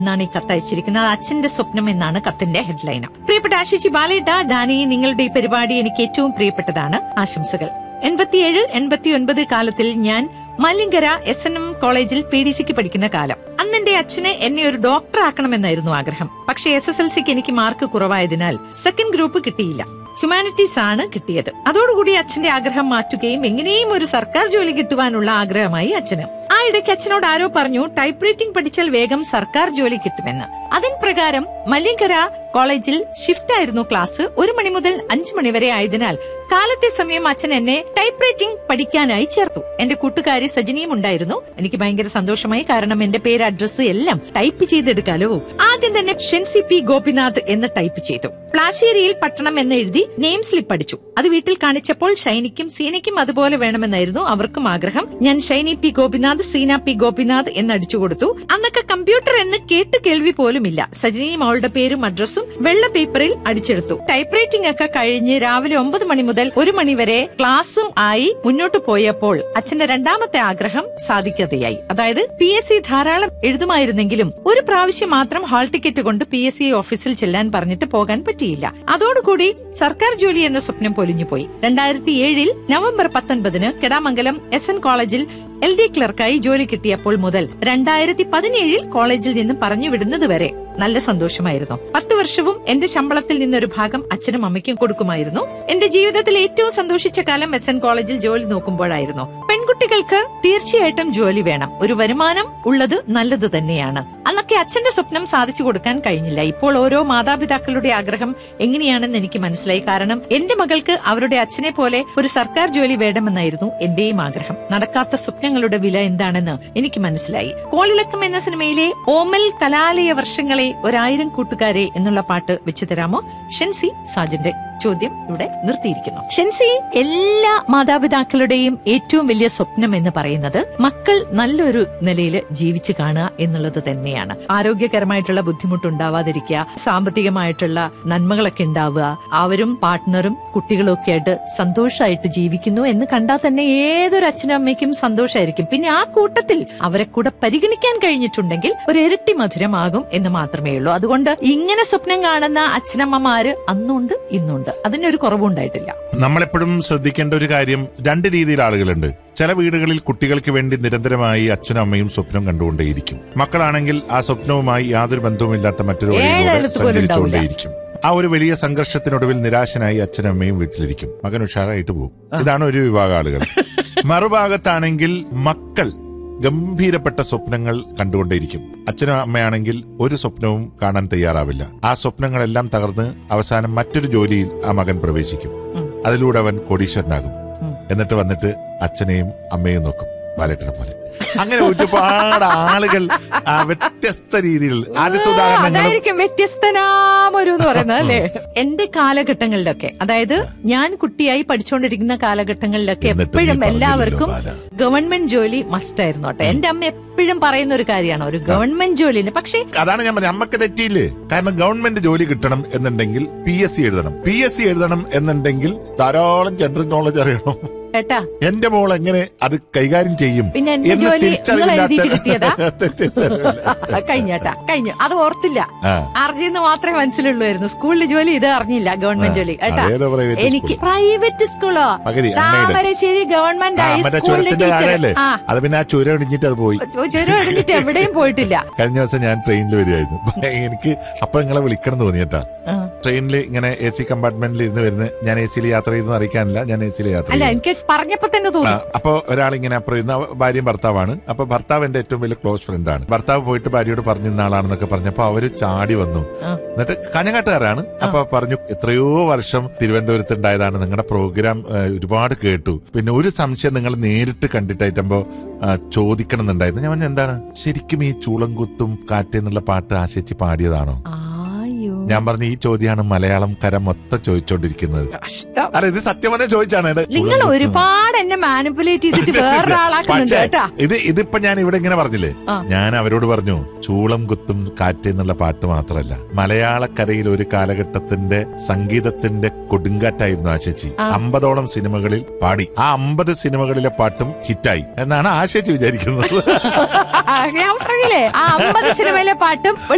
എന്നാണ് ഈ കത്ത് അയച്ചിരിക്കുന്നത് അച്ഛന്റെ സ്വപ്നം എന്നാണ് കത്തിന്റെ ഹെഡ്ലൈൻ പ്രിയപ്പെട്ട ആശിച്ചി ബാലേട്ട ഡാനി നിങ്ങളുടെ ഈ പരിപാടി എനിക്ക് ഏറ്റവും പ്രിയപ്പെട്ടതാണ് ആശംസകൾ എൺപത്തിയേഴ് എൺപത്തി ഒൻപത് കാലത്തിൽ ഞാൻ മല്ലിങ്കര എസ് എൻ എം കോളേജിൽ പി ഡി സിക്ക് പഠിക്കുന്ന കാലം അന്ന് എന്റെ അച്ഛന് എന്നെ ഒരു ഡോക്ടർ ആക്കണമെന്നായിരുന്നു ആഗ്രഹം പക്ഷേ എസ് എസ് എൽ സിക്ക് എനിക്ക് മാർക്ക് കുറവായതിനാൽ സെക്കൻഡ് ഗ്രൂപ്പ് കിട്ടിയില്ല ഹ്യൂമാനിറ്റീസ് ആണ് കിട്ടിയത് അതോടുകൂടി അച്ഛന്റെ ആഗ്രഹം മാറ്റുകയും എങ്ങനെയും ഒരു സർക്കാർ ജോലി കിട്ടുവാനുള്ള ആഗ്രഹമായി അച്ഛന് ആ ഇടയ്ക്ക് അച്ഛനോട് ആരോ പറഞ്ഞു ടൈപ്പ് റൈറ്റിംഗ് പഠിച്ചാൽ വേഗം സർക്കാർ ജോലി കിട്ടുമെന്ന് അതിൻ പ്രകാരം മല്ലിങ്കര കോളേജിൽ ഷിഫ്റ്റ് ആയിരുന്നു ക്ലാസ് ഒരു മണി മുതൽ അഞ്ചു മണി വരെ ആയതിനാൽ കാലത്തെ സമയം അച്ഛൻ എന്നെ ടൈപ്പ് റൈറ്റിംഗ് പഠിക്കാനായി ചേർത്തു എന്റെ കൂട്ടുകാരി സജിനിയും ഉണ്ടായിരുന്നു എനിക്ക് ഭയങ്കര സന്തോഷമായി കാരണം എന്റെ പേര് അഡ്രസ്സ് എല്ലാം ടൈപ്പ് ചെയ്തെടുക്കാലോ ആദ്യം തന്നെ ഷെൻസി പി ഗോപിനാഥ് എന്ന് ടൈപ്പ് ചെയ്തു പ്ലാശ്ശേരിയിൽ പട്ടണം എന്ന് എഴുതി നെയിം സ്ലിപ്പ് അടിച്ചു അത് വീട്ടിൽ കാണിച്ചപ്പോൾ ഷൈനിക്കും സീനയ്ക്കും അതുപോലെ വേണമെന്നായിരുന്നു അവർക്കും ആഗ്രഹം ഞാൻ ഷൈനി പി ഗോപിനാഥ് സീന പി ഗോപിനാഥ് എന്ന് അടിച്ചു കൊടുത്തു അന്നൊക്കെ കമ്പ്യൂട്ടർ എന്ന് കേട്ട് കേൾവി പോലുമില്ല സജിനിയും അവളുടെ പേരും അഡ്രസ്സും വെള്ള പേപ്പറിൽ അടിച്ചെടുത്തു ടൈപ്പ് റൈറ്റിംഗ് ഒക്കെ കഴിഞ്ഞ് രാവിലെ ഒമ്പത് മണി മുതൽ ഒരു മണി വരെ ക്ലാസ്സും ആയി മുന്നോട്ട് പോയപ്പോൾ അച്ഛന്റെ രണ്ടാമത്തെ ആഗ്രഹം സാധിക്കാതെയായി അതായത് പി എസ് സി ധാരാളം എഴുതുമായിരുന്നെങ്കിലും ഒരു പ്രാവശ്യം മാത്രം ഹാൾ ടിക്കറ്റ് കൊണ്ട് പി എസ് സി ഓഫീസിൽ ചെല്ലാൻ പറഞ്ഞിട്ട് പോകാൻ പറ്റിയില്ല അതോടുകൂടി സർക്കാർ ജോലി എന്ന സ്വപ്നം പൊലിഞ്ഞുപോയി രണ്ടായിരത്തി ഏഴിൽ നവംബർ പത്തൊൻപതിന് കെടാമംഗലം എസ് എൻ കോളേജിൽ എൽ ഡി ക്ലർക്കായി ജോലി കിട്ടിയപ്പോൾ മുതൽ രണ്ടായിരത്തി പതിനേഴിൽ കോളേജിൽ നിന്നും പറഞ്ഞു വിടുന്നത് വരെ നല്ല സന്തോഷമായിരുന്നു പത്ത് വർഷവും എന്റെ ശമ്പളത്തിൽ നിന്നൊരു ഭാഗം അച്ഛനും അമ്മയ്ക്കും കൊടുക്കുമായിരുന്നു എന്റെ ജീവിതത്തിൽ ഏറ്റവും സന്തോഷിച്ച കാലം എസ് എൻ കോളേജിൽ ജോലി നോക്കുമ്പോഴായിരുന്നു പെൺകുട്ടികൾക്ക് തീർച്ചയായിട്ടും ജോലി വേണം ഒരു വരുമാനം ഉള്ളത് നല്ലത് തന്നെയാണ് അന്നൊക്കെ അച്ഛന്റെ സ്വപ്നം സാധിച്ചു കൊടുക്കാൻ കഴിഞ്ഞില്ല ഇപ്പോൾ ഓരോ മാതാപിതാക്കളുടെ ആഗ്രഹം എങ്ങനെയാണെന്ന് എനിക്ക് മനസ്സിലായി കാരണം എന്റെ മകൾക്ക് അവരുടെ അച്ഛനെ പോലെ ഒരു സർക്കാർ ജോലി വേണമെന്നായിരുന്നു എന്റെയും ആഗ്രഹം നടക്കാത്ത സ്വപ്നങ്ങളുടെ വില എന്താണെന്ന് എനിക്ക് മനസ്സിലായി കോളിളക്കം എന്ന സിനിമയിലെ ഓമൽ കലാലയ വർഷങ്ങളെ ഒരായിരം കൂട്ടുകാരെ എന്നുള്ള പാട്ട് വെച്ചു തരാമോ ഷെൻസി സാജന്റെ ചോദ്യം ഇവിടെ നിർത്തിയിരിക്കുന്നു ഷെൻസി എല്ലാ മാതാപിതാക്കളുടെയും ഏറ്റവും വലിയ സ്വപ്നം എന്ന് പറയുന്നത് മക്കൾ നല്ലൊരു നിലയിൽ ജീവിച്ചു കാണുക എന്നുള്ളത് തന്നെയാണ് ആരോഗ്യകരമായിട്ടുള്ള ബുദ്ധിമുട്ടുണ്ടാവാതിരിക്കുക സാമ്പത്തികമായിട്ടുള്ള നന്മകളൊക്കെ ഉണ്ടാവുക അവരും പാർട്ട്ണറും കുട്ടികളും ഒക്കെ ആയിട്ട് സന്തോഷമായിട്ട് ജീവിക്കുന്നു എന്ന് കണ്ടാൽ തന്നെ ഏതൊരു അച്ഛനും അമ്മയ്ക്കും സന്തോഷമായിരിക്കും പിന്നെ ആ കൂട്ടത്തിൽ അവരെ കൂടെ പരിഗണിക്കാൻ കഴിഞ്ഞിട്ടുണ്ടെങ്കിൽ ഒരു ഇരട്ടി മധുരമാകും എന്ന് മാത്രമേ ഉള്ളൂ അതുകൊണ്ട് ഇങ്ങനെ സ്വപ്നം കാണുന്ന അച്ഛനമ്മമാര് അന്നുണ്ട് ഇന്നുണ്ട് അതിനൊരു കുറവുണ്ടായിട്ടില്ല നമ്മളെപ്പോഴും ശ്രദ്ധിക്കേണ്ട ഒരു കാര്യം രണ്ട് രീതിയിൽ ആളുകളുണ്ട് ചില വീടുകളിൽ കുട്ടികൾക്ക് വേണ്ടി നിരന്തരമായി അച്ഛനും അമ്മയും സ്വപ്നം കണ്ടുകൊണ്ടേയിരിക്കും മക്കളാണെങ്കിൽ ആ സ്വപ്നവുമായി യാതൊരു ബന്ധവുമില്ലാത്ത മറ്റൊരു വഴിയിലൂടെ ഏഴയലത്ത് പോലും സഞ്ചരിച്ചുകൊണ്ടേയിരിക്കും ആ ഒരു വലിയ സംഘർഷത്തിനൊടുവിൽ നിരാശനായി അച്ഛനും അമ്മയും വീട്ടിലിരിക്കും മകൻ ഉഷാറായിട്ട് പോകും ഇതാണ് ഒരു വിഭാഗം ആളുകൾ മറുഭാഗത്താണെങ്കിൽ മക്കൾ ഗംഭീരപ്പെട്ട സ്വപ്നങ്ങൾ കണ്ടുകൊണ്ടേയിരിക്കും അച്ഛനും അമ്മയാണെങ്കിൽ ഒരു സ്വപ്നവും കാണാൻ തയ്യാറാവില്ല ആ സ്വപ്നങ്ങളെല്ലാം തകർന്ന് അവസാനം മറ്റൊരു ജോലിയിൽ ആ മകൻ പ്രവേശിക്കും അതിലൂടെ അവൻ കോടീശ്വരനാകും എന്നിട്ട് വന്നിട്ട് അച്ഛനെയും അമ്മയും നോക്കും ബാലേട്ടനെ പോലെ അങ്ങനെ ഒരുപാട് ആളുകൾ ആ വ്യത്യസ്ത രീതിയിൽ ആദ്യത്തെ ഉദാഹരണങ്ങളും അതായിരിക്കും വ്യത്യസ്തനാമൊരു എന്ന് പറയുന്നത് അല്ലേ എന്റെ കാലഘട്ടങ്ങളിലൊക്കെ അതായത് ഞാൻ കുട്ടിയായി പഠിച്ചുകൊണ്ടിരിക്കുന്ന കാലഘട്ടങ്ങളിലൊക്കെ എന്നിട്ടും നീ എപ്പോഴും പറഞ്ഞില്ലല്ലോ, എല്ലാവർക്കും ബാല. ഗവൺമെന്റ് ജോലി മസ്റ്റ് ആയിരുന്നു കേട്ടോ എന്റെ അമ്മ എപ്പോഴും പറയുന്ന ഒരു കാര്യമാണ് ഒരു ഗവൺമെന്റ് ജോലി പക്ഷേ അതാണ് ഞാൻ പറഞ്ഞത് അമ്മക്ക് തെറ്റിയില്ലേ കാരണം ഗവൺമെന്റ് ജോലി കിട്ടണം എന്നുണ്ടെങ്കിൽ പി എസ് സി എഴുതണം പി എസ് സി എഴുതണം എന്നുണ്ടെങ്കിൽ ധാരാളം ജനറൽ നോളജ് അറിയണം ഏട്ടാ എന്റെ മോൾ എങ്ങനെ അത് കൈകാര്യം ചെയ്യും പിന്നെ എന്റെ എന്ന് ജോലി നിങ്ങൾ എഴുതിയിട്ട് കിട്ടിയതാ തിരിച്ചറിവില്ലാത്ത കഴിഞ്ഞേട്ടാ കഴിഞ്ഞു അത് ഓർത്തില്ല ആ. അറിഞ്ഞെന്ന് മാത്രമേ മനസ്സിലുള്ളായിരുന്നു സ്കൂളിൽ ജോലി ഇത് അറിഞ്ഞില്ല ഗവൺമെന്റ് ജോലി കേട്ടാ അതേതോ private എനിക്ക് school. പ്രൈവറ്റ് സ്കൂളോ പകുതി, unmade. താമരശ്ശേരി ഗവൺമെന്റ് ആ, മറ്റേ ഹൈസ്കൂളിലെ ചുരത്തിന്റെ ടീച്ചർ താഴെയല്ലേ ആ അത് പിന്നെ ആ ചുരം ഇടിഞ്ഞിട്ട് അത് പോയി ചുരം എഴുതിട്ട് എവിടെയും പോയിട്ടില്ല കഴിഞ്ഞ ദിവസം ഞാൻ ട്രെയിനിൽ വരികയായിരുന്നു എനിക്ക് അപ്പൊ നിങ്ങളെ വിളിക്കണം എന്ന് തോന്നിയേട്ടാ ആ. ട്രെയിനിൽ ഇങ്ങനെ എ സി കമ്പാർട്ട്മെന്റിൽ ഇരുന്ന് വരുന്നത് ഞാൻ എ സിയിൽ യാത്ര ചെയ്തെന്ന് അറിയിക്കാനില്ല ഞാൻ എ സിയിൽ യാത്ര അല്ല ചെയ്തു എനിക്ക് പറഞ്ഞപ്പോ തന്നെ ആ, തോന്നി അപ്പൊ ഒരാൾ ഇങ്ങനെ അപ്പുറം ഇരുന്ന ഭാര്യയും ഭർത്താവാണ് അപ്പൊ ഭർത്താവ് എന്റെ ഏറ്റവും വലിയ ക്ലോസ് ഫ്രണ്ടാണ് ഭർത്താവ് പോയിട്ട് ഭാര്യയോട് പറഞ്ഞിരുന്ന ആളാണെന്നൊക്കെ പറഞ്ഞപ്പോ അവര് ചാടി വന്നു ആ. എന്നിട്ട് കനകാട്ടുകാരാണ് അപ്പൊ പറഞ്ഞു എത്രയോ വർഷം തിരുവനന്തപുരത്ത് ഉണ്ടായതാണ് നിങ്ങളുടെ പ്രോഗ്രാം ഏ, ഒരുപാട് കേട്ടു പിന്നെ ഒരു സംശയം നിങ്ങൾ നേരിട്ട് കണ്ടിട്ടായിട്ടമ്പോ ചോദിക്കണം എന്നുണ്ടായിരുന്നു ഞാൻ പറഞ്ഞു എന്താണ് ശരിക്കും ഈ ചൂളംകുത്തും കാറ്റ് എന്നുള്ള പാട്ട് ആശിച്ച് പാടിയതാണോ ആയോ ഞാൻ പറഞ്ഞു ഈ ചോദ്യമാണ് മലയാളം കര മൊത്തം ചോദിച്ചോണ്ടിരിക്കുന്നത് കഷ്ടം അല്ല ഇത് സത്യം പറഞ്ഞ ചോദിച്ചാണ് എടാ, നിങ്ങൾ ചൂളംകുത്തും- ഒരുപാട് എന്നെ മാനിപ്പുലേറ്റ് ചെയ്തിട്ട് വേറൊരാളാക്കുന്നുണ്ട് പക്ഷേ, കേട്ടാ ഇത് ഇതിപ്പോ ഞാൻ ഇവിടെ ഇങ്ങനെ പറഞ്ഞില്ലേ ആ. ഞാൻ അവരോട് പറഞ്ഞു ചൂളം കുത്തും കാറ്റ് എന്നുള്ള പാട്ട് മാത്രമല്ല മലയാളക്കരയിൽ ഒരു കാലഘട്ടത്തിന്റെ സംഗീതത്തിന്റെ കൊടുങ്കാറ്റായിരുന്നു ആശേച്ചി അമ്പതോളം സിനിമകളിൽ പാടി ആ അമ്പത് സിനിമകളിലെ പാട്ടും ഹിറ്റായി എന്നാണ് ആശേച്ചി വിചാരിക്കുന്നത് ഞാൻ പറഞ്ഞില്ലേ ആ അമ്പത് സിനിമയിലെ പാട്ടും